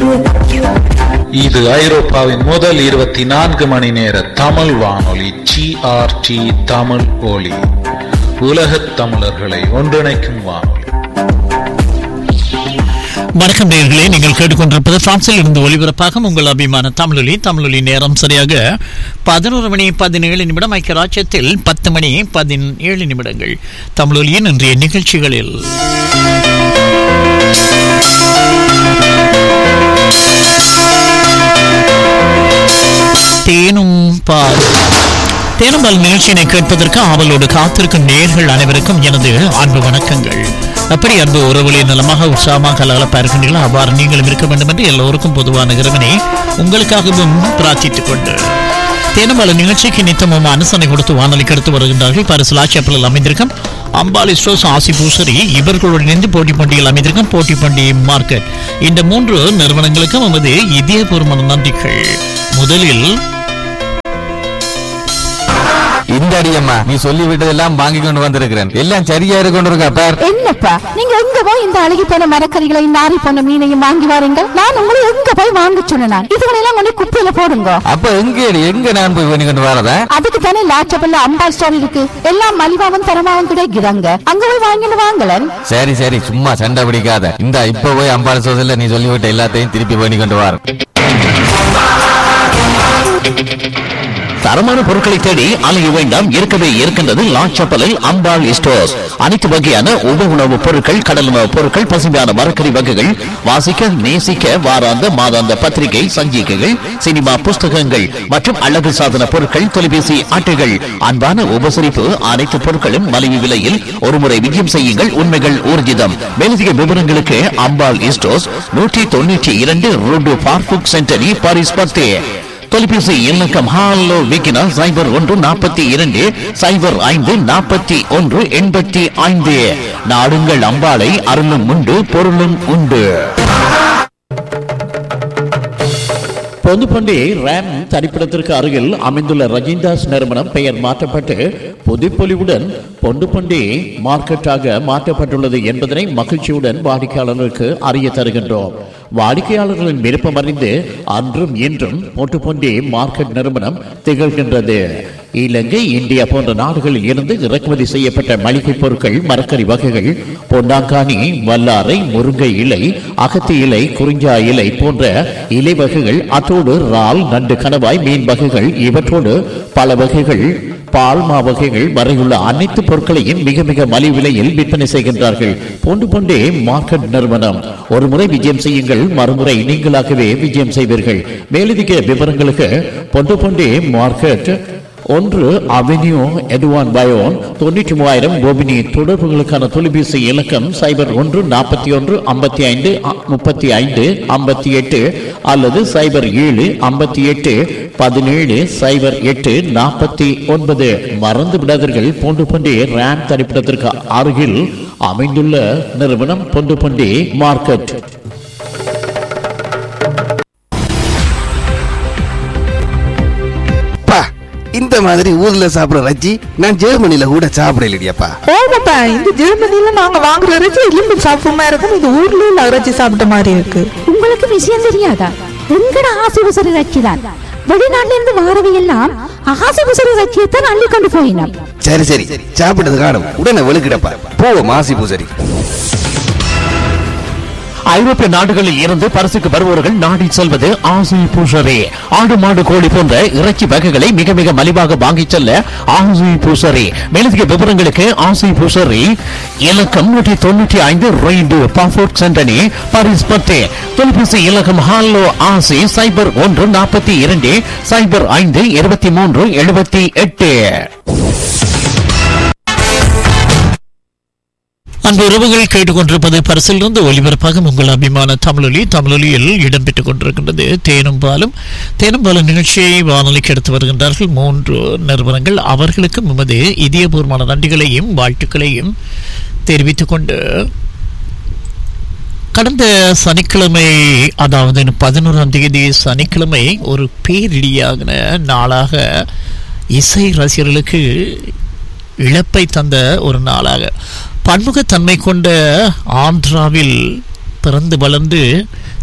இது ஐரோப்பாவின் முதல் இருபத்தி நான்கு மணி நேர தமிழ் வானொலி ஜிஆர்டி தமிழ் ஒலி உலகத் தமிழர்களை ஒன்றிணைக்கும் வானொலி வணக்கம் நேயர்களே நீங்கள் கேட்டுக்கொண்டிருப்பது பிரான்சில் இருந்து ஒலிபரப்பாக உங்கள் அபிமான தமிழொலி தமிழொலி நேரம் சரியாக பதினோரு மணி பதினேழு நிமிடம் ஐக்கிய ராஜ்யத்தில் பத்து மணி பதினேழு நிமிடங்கள் தமிழொலியின் இன்றைய நிகழ்ச்சிகளில் தேனும் பால் தேனும் பால் நிகழ்ச்சியினை கேட்பதற்கு ஆவலோடு காத்திருக்கும் நேர்கள் அனைவருக்கும் எனது அன்பு வணக்கங்கள் அப்படி அன்பு உறவுகளை நலமாக உற்சாகமாக கலகலப்பா இருக்கின்றீர்களோ அவ்வாறு நீங்களும் இருக்க வேண்டும் என்று எல்லோருக்கும் பொதுவான இறைவனை உங்களுக்காகவும் பிரார்த்தித்துக் கொண்டு தேனம்பாள நிகழ்ச்சிக்கு நித்தமும் அனுசரணை கொடுத்து வானொலிக்கு எடுத்து வருகின்றார்கள் பரிசுலா செப்பலில் அமைந்திருக்கும் அம்பாலி ஸ்டோர்ஸ் ஆசி பூசரி இவர்களுடன் இணைந்து போட்டி பண்டிகையில் அமைந்திருக்கும் போட்டி பண்டிகை மார்க்கெட் இந்த மூன்று நிறுவனங்களுக்கும் நமது இதயபூர்வமான நன்றிகள் முதலில் இந்த அடியம்மா நீ சொல்லி விட்டதெல்லாம் வாங்கி கொண்டு வந்திருக்கிறேன் எல்லாம் சரியா இருக்கு கொண்டு இருக்கா பார் என்னப்பா நீங்க எங்க போய் இந்த அழுகி போன மரக்கறிகளையும் நாரி போன மீனையும் வாங்கி வாருங்க நான் உங்களை எங்க போய் வாங்க சொன்னேன் இதுகளெல்லாம் கொண்டு குப்பையில போடுங்க அப்ப எங்க எங்க நான் போய் பண்ணி கொண்டு வரதா அதுக்கு தானே லாச்சபல்ல அம்பாள் ஸ்டோர் இருக்கு எல்லாம் மலிவாவும் தரமாவும் கிடைக்கிறாங்க அங்க போய் வாங்கிட்டு வாங்கலன் சரி சரி சும்மா சண்டை பிடிக்காத இந்த இப்ப போய் அம்பாள் சோதல நீ சொல்லிவிட்ட எல்லாத்தையும் திருப்பி பண்ணி கொண்டு வர தரமான பொருட்களை தேடி அலைய வேண்டாம் இருக்கவே இருக்கின்றது லாச்சப்பலில் அம்பாள் ஸ்டோர்ஸ் அனைத்து வகையான உப உணவுப் பொருட்கள் கடல் உணவுப் பொருட்கள் பசுமையான மரக்கறி வகைகள் வாசிக்க நேசிக்க வாராந்த மாதாந்த பத்திரிகை சஞ்சிகைகள் சினிமா புஸ்தகங்கள் மற்றும் அழகு சாதன பொருட்கள் தொலைபேசி அட்டைகள் அன்பான உபசரிப்பு அனைத்து பொருட்களும் மலிவு விலையில் ஒருமுறை விஜயம் செய்யுங்கள் உண்மைகள் ஊர்ஜிதம் மேலதிக விவரங்களுக்கு அம்பாள் ஸ்டோர்ஸ் நூற்றி தொண்ணூற்றி இரண்டு ரோடு பார்புக் சென்டரி பாரிஸ் பத்தே தொலைபேசி இலக்கம் ஹாலோ விக்கினா சைபர் ஒன்று நாற்பத்தி இரண்டு சைபர் ஐந்து நாற்பத்தி ஒன்று எண்பத்தி ஐந்து நாடுங்கள் அம்பாளை அருளும் உண்டு பொருளும் உண்டு பொதுப்பண்டி ரேம் தரிப்பிடத்திற்கு அருகில் அமைந்துள்ள ரஜிந்தாஸ் நிறுவனம் பெயர் மாற்றப்பட்டு புதுப்பொலிவுடன் பொண்டுப்பண்டி மார்க்கெட்டாக மாற்றப்பட்டுள்ளது என்பதனை மகிழ்ச்சியுடன் வாடிக்கையாளர்களுக்கு அறிய தருகின்றோம் வாடிக்கையாளர்களின் விருப்பம் அறிந்து அன்றும் இன்றும் பொட்டுப்பண்டி மார்க்கெட் நிறுவனம் திகழ்கின்றது இலங்கை இந்தியா போன்ற நாடுகளில் இருந்து இறக்குமதி செய்யப்பட்ட மளிகை பொருட்கள் மரக்கறி வகைகள் பொன்னாங்கானி வல்லாரை முருங்கை இலை அகத்தி இலை குறிஞ்சா இலை போன்ற இலை வகைகள் அத்தோடு இறால் நண்டு கணவாய் மீன் வகைகள் இவற்றோடு பல வகைகள் பால்மா வகைகள் வரையுள்ள அனைத்து பொருட்களையும் மிக மிக மலிவு விலையில் விற்பனை செய்கின்றார்கள் போன்று கொண்டே மார்க்கெட் நிறுவனம் ஒரு முறை விஜயம் செய்யுங்கள் மறுமுறை நீங்களாகவே விஜயம் செய்வீர்கள் மேலதிக விவரங்களுக்கு பொண்டு கொண்டே மார்க்கெட் ஒன்று அவென்யூ எட்வான் பயோன் தொண்ணூற்றி மூவாயிரம் கோபினி தொடர்புகளுக்கான தொலைபேசி இலக்கம் சைபர் ஒன்று நாற்பத்தி ஒன்று ஐம்பத்தி ஐந்து முப்பத்தி ஐந்து ஐம்பத்தி எட்டு அல்லது சைபர் ஏழு ஐம்பத்தி எட்டு பதினேழு சைபர் எட்டு நாற்பத்தி ஒன்பது மறந்து விடாதீர்கள் பொண்டு பண்டி ரேம் தரிப்பிடத்திற்கு அருகில் அமைந்துள்ள நிறுவனம் பொண்டு பண்டி மார்க்கெட் அப்பா இந்த மாதிரி ஊர்ல சாப்பிடுற ரஜ்ஜி நான் ஜெர்மனில கூட சாப்பிடலையப்பா ஓமாப்பா இந்த ஜெர்மனில நாங்க வாங்குற இறைச்சி எலும்பு சாப்பிடுமா இருக்கும் இது ஊர்ல உள்ள இறைச்சி சாப்பிட்ட மாதிரி இருக்கு உங்களுக்கு விஷயம் தெரியாதா எங்கட ஆசிபுசரி ரச்சி தான் வெளிநாட்டுல இருந்து வாரவை எல்லாம் ஆசிபுசரி ரச்சியத்தான் அள்ளி கொண்டு போயினான் சரி சரி சாப்பிட்டது காணும் உடனே வெளுக்கிடப்பா போவோம் மாசி பூசரி ஐரோப்பிய நாடுகளில் இருந்து பரிசுக்கு வருபவர்கள் நாடி செல்வது ஆசை பூசரே ஆடு மாடு கோழி போன்ற இறைச்சி வகைகளை மிக மிக மலிவாக வாங்கிச் செல்ல ஆசை பூசரே மேலதிக விவரங்களுக்கு ஆசை பூசரி இலக்கம் நூற்றி தொண்ணூற்றி ஐந்து ரெய்டு பாஃபோர்ட் சென்டனி பாரிஸ் பத்து தொலைபேசி இலக்கம் ஹாலோ ஆசை சைபர் ஒன்று நாற்பத்தி இரண்டு சைபர் ஐந்து இருபத்தி மூன்று எழுபத்தி எட்டு அன்பு உறவுகள் கேட்டுக்கொண்டிருப்பது பரிசிலிருந்து ஒலிபரப்பாக உங்கள் அபிமான தமிழொலி தமிழொலியில் இடம்பெற்றுக் கொண்டிருக்கின்றது தேனும் பாலும் தேனும் பாலும் நிகழ்ச்சியை வானொலிக்கு எடுத்து வருகின்றார்கள் மூன்று நிறுவனங்கள் அவர்களுக்கும் எமது இதயபூர்வமான நன்றிகளையும் வாழ்த்துக்களையும் தெரிவித்துக் கொண்டு கடந்த சனிக்கிழமை அதாவது பதினோராம் தேதி சனிக்கிழமை ஒரு பேரிடியான நாளாக இசை ரசிகர்களுக்கு இழப்பை தந்த ஒரு நாளாக பன்முகத்தன்மை கொண்ட ஆந்திராவில் பிறந்து வளர்ந்து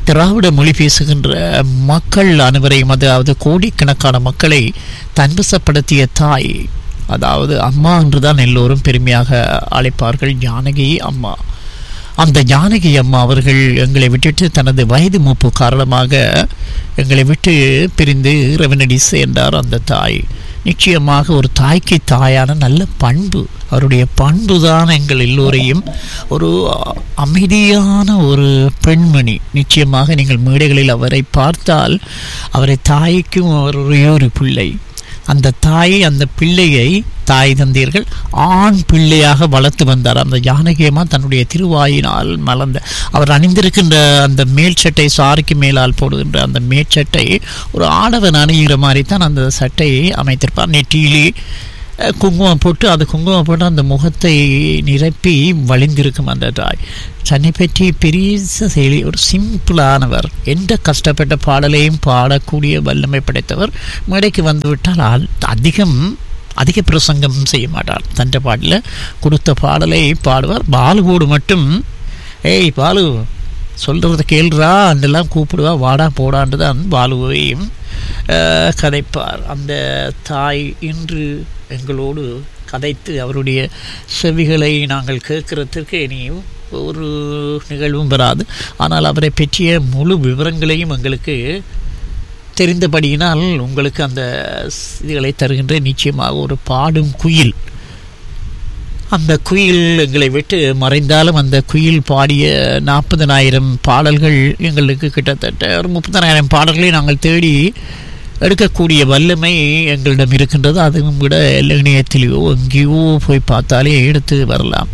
திராவிட மொழி பேசுகின்ற மக்கள் அனைவரையும் அதாவது கோடிக்கணக்கான மக்களை தன்வசப்படுத்திய தாய் அதாவது அம்மா என்றுதான் எல்லோரும் பெருமையாக அழைப்பார்கள் ஜானகி அம்மா அந்த ஜானகி அம்மா அவர்கள் எங்களை விட்டுட்டு தனது வயது மூப்பு காரணமாக எங்களை விட்டு பிரிந்து ரெவனடி சேர்ந்தார் அந்த தாய் நிச்சயமாக ஒரு தாய்க்கு தாயான நல்ல பண்பு அவருடைய பண்பு தான் எங்கள் எல்லோரையும் ஒரு அமைதியான ஒரு பெண்மணி நிச்சயமாக நீங்கள் மேடைகளில் அவரை பார்த்தால் அவரை தாய்க்கும் அவர் ஒரே ஒரு பிள்ளை அந்த தாய் அந்த பிள்ளையை தாய் தந்தீர்கள் ஆண் பிள்ளையாக வளர்த்து வந்தார் அந்த ஜானகியம்மா தன்னுடைய திருவாயினால் மலர்ந்த அவர் அணிந்திருக்கின்ற அந்த மேல் சட்டை சாரிக்கு மேலால் போடுகின்ற அந்த மேற்சட்டை ஒரு ஆடவன் அணிகிற மாதிரி தான் அந்த சட்டையை அமைத்திருப்பார் நெற்றியிலே அஹ், குங்குமம் போட்டு அது குங்குமம் போட்டு அந்த முகத்தை நிரப்பி வழிந்திருக்கும் அந்த தாய் தன்னை பற்றி பெரிய செயலி ஒரு சிம்பிளானவர் எந்த கஷ்டப்பட்ட பாடலையும் பாடக்கூடிய வல்லமை படைத்தவர் மேடைக்கு வந்துவிட்டால் அ- அதிகம் அதிக பிரசங்கம் செய்ய மாட்டார் தன் பாட்டில் கொடுத்த பாடலை பாடுவார் பாலுவோடு மட்டும் ஏய் பாலு சொல்கிறத கேள்றா அந்தெல்லாம் கூப்பிடுவா வாடா போடான்னு தான் பாலுவையும் அஹ், கதைப்பார் அந்த தாய் இன்று எங்களோடு கதைத்து அவருடைய செவிகளை நாங்கள் கேட்கறதுக்கு இனியும் ஒரு நிகழ்வும் வராது ஆனால் அவரை பற்றிய முழு விவரங்களையும் எங்களுக்கு தெரிந்தபடியினால் உங்களுக்கு அந்த இதுகளை தருகின்ற நிச்சயமாக ஒரு பாடும் குயில் அந்த குயில் எங்களை விட்டு மறைந்தாலும் அந்த குயில் பாடிய நாற்பதனாயிரம் பாடல்கள் எங்களுக்கு கிட்டத்தட்ட ஒரு முப்பதனாயிரம் பாடல்களை நாங்கள் தேடி எடுக்கக்கூடிய வல்லமை எங்களிடம் இருக்கின்றது அதுவும் விட இணையத்திலேயோ எங்கேயோ போய் பார்த்தாலே எடுத்து வரலாம்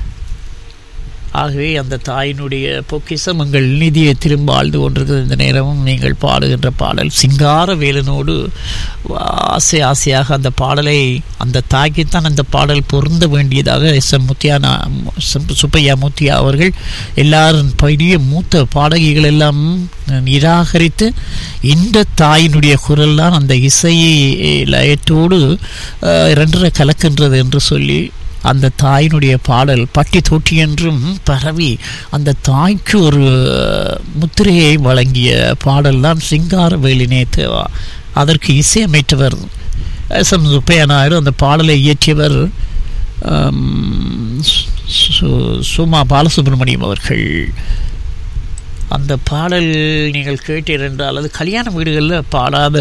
ஆகவே அந்த தாயினுடைய பொக்கிஷம் எங்கள் நிதியை திரும்ப ஆழ்ந்து கொண்டிருக்கிறது இந்த நேரமும் நீங்கள் பாடுகின்ற பாடல் சிங்கார வேலனோடு ஆசை ஆசையாக அந்த பாடலை அந்த தாய்க்குத்தான் அந்த பாடல் பொருந்த வேண்டியதாக எஸ் எம் முத்தியானா சுப்பையா முத்தியா அவர்கள் எல்லாரும் பெரிய மூத்த பாடகிகள் எல்லாம் நிராகரித்து இந்த தாயினுடைய குரல் தான் அந்த இசை லயத்தோடு அஹ், இரண்டரை கலக்கின்றது என்று சொல்லி அந்த தாயினுடைய பாடல் பட்டி தொட்டி என்றும் பரவி அந்த தாய்க்கு ஒரு முத்திரையை வழங்கிய பாடல் தான் சிங்கார வேலினே தேவா அதற்கு இசையமைத்தவர் எஸ் எம் சுப்பையா நாயுடு அந்த பாடலை இயற்றியவர் ஆம், சு- சுமா பாலசுப்ரமணியம் அவர்கள் அந்த பாடல் நீங்கள் கேட்டீர் என்றால் அது கல்யாண வீடுகளில் பாடாத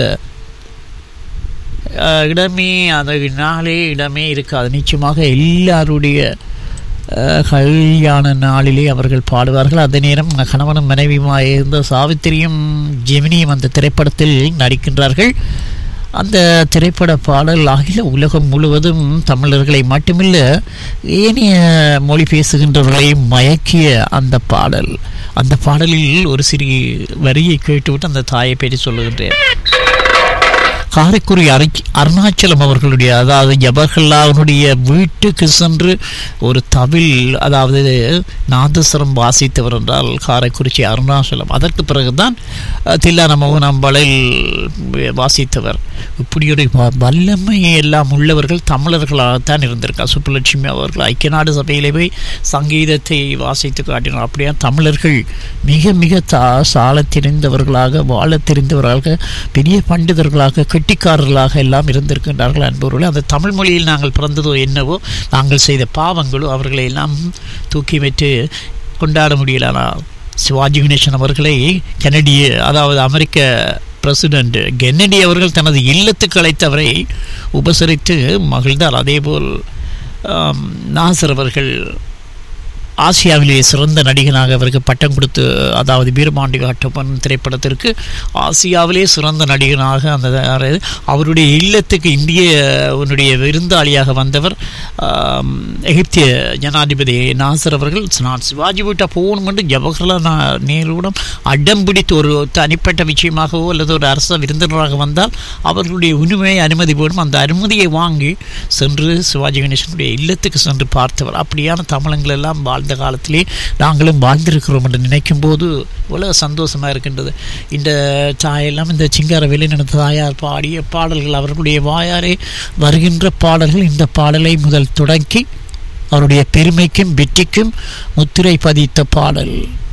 அஹ், இடமே அந்த நாளே இடமே இருக்காது நிச்சயமாக எல்லாருடைய அஹ், கல்யாண நாளிலே அவர்கள் பாடுவார்கள் அதே நேரம் கணவனும் மனைவியுமாக இருந்த சாவித்திரியும் ஜெமினியும் அந்த திரைப்படத்தில் நடிக்கின்றார்கள் அந்த திரைப்பட பாடல் அகில உலகம் முழுவதும் தமிழர்களை மட்டுமில்ல ஏனைய மொழி பேசுகின்றவர்களை மயக்கிய அந்த பாடல் அந்த பாடலில் ஒரு சிறிய வரியை கேட்டுவிட்டு அந்த தாயை பற்றி சொல்லுகின்றேன் காரைக்குடி அரை அருணாச்சலம் அவர்களுடைய அதாவது ஜவஹர்லாலுடைய வீட்டுக்கு சென்று ஒரு தவில் அதாவது நாதஸ்வரம் வாசித்தவர் என்றால் காரைக்குறிச்சி அருணாச்சலம் அதற்கு பிறகுதான் அஹ், தில்லான மோகனாம்பளில் வாசித்தவர் இப்படி ஒரு வ- வல்லமை எல்லாம் உள்ளவர்கள் தமிழர்களாகத்தான் இருந்திருக்கார் சுப்புலட்சுமி அவர்கள் ஐக்கிய நாடு சபையிலே போய் சங்கீதத்தை வாசித்து காட்டினார் அப்படியா தமிழர்கள் மிக மிக தா சால தெரிந்தவர்களாக வாழ தெரிந்தவர்களாக பெரிய பண்டிதர்களாக கெட்டிக்காரர்களாக எல்லாம் இருந்திருக்கின்றார்கள் அன்பவர்களே அந்த தமிழ் மொழியில் நாங்கள் பிறந்ததோ என்னவோ நாங்கள் செய்த பாவங்களோ அவர்களை எல்லாம் தூக்கி வைத்து கொண்டாட முடியலனா சிவாஜி கணேசன் அவர்களை கனடிய அதாவது அமெரிக்க பிரசிடென்ட் கென்னடி அவர்கள் தனது இல்லத்துக்கு அழைத்தவரை உபசரித்து மகிழ்ந்தார் அதேபோல் ஆம், நாசர் அவர்கள் ஆசியாவிலே சிறந்த நடிகனாக அவருக்கு பட்டம் கொடுத்து அதாவது வீரபாண்டி காட்டப்பன் திரைப்படத்திற்கு ஆசியாவிலே சிறந்த நடிகனாக அந்த அவருடைய இல்லத்துக்கு இந்திய உன்னுடைய விருந்தாளியாக வந்தவர் ஆம், எகிப்திய ஜனாதிபதி நாசர் அவர்கள் நான் சிவாஜி வீட்டை போகணும் என்று ஜவஹர்லால் நா- நேருடன் அடம் பிடித்து ஒரு தனிப்பட்ட விஷயமாகவோ அல்லது ஒரு அரச விருந்தினராக வந்தால் அவர்களுடைய உரிமையை அனுமதி போடும் அந்த அனுமதியை வாங்கி சென்று சிவாஜி கணேசனுடைய இல்லத்துக்கு சென்று பார்த்தவர் அப்படியான தமிழங்கள் எல்லாம் வாழ்ந்த காலத்திலே நாங்களும் வாழ்ந்திருக்கிறோம் என்று நினைக்கும் போது இவ்வளவு சந்தோஷமாக இருக்கின்றது இந்த தாயெல்லாம் இந்த சிங்கார வெளிநட தாயார் பாடிய பாடல்கள் அவர்களுடைய வாயாரே வருகின்ற பாடல்கள் இந்த பாடலை முதல் தொடங்கி அவருடைய பெருமைக்கும் வெற்றிக்கும் முத்திரை பதித்த பாடல்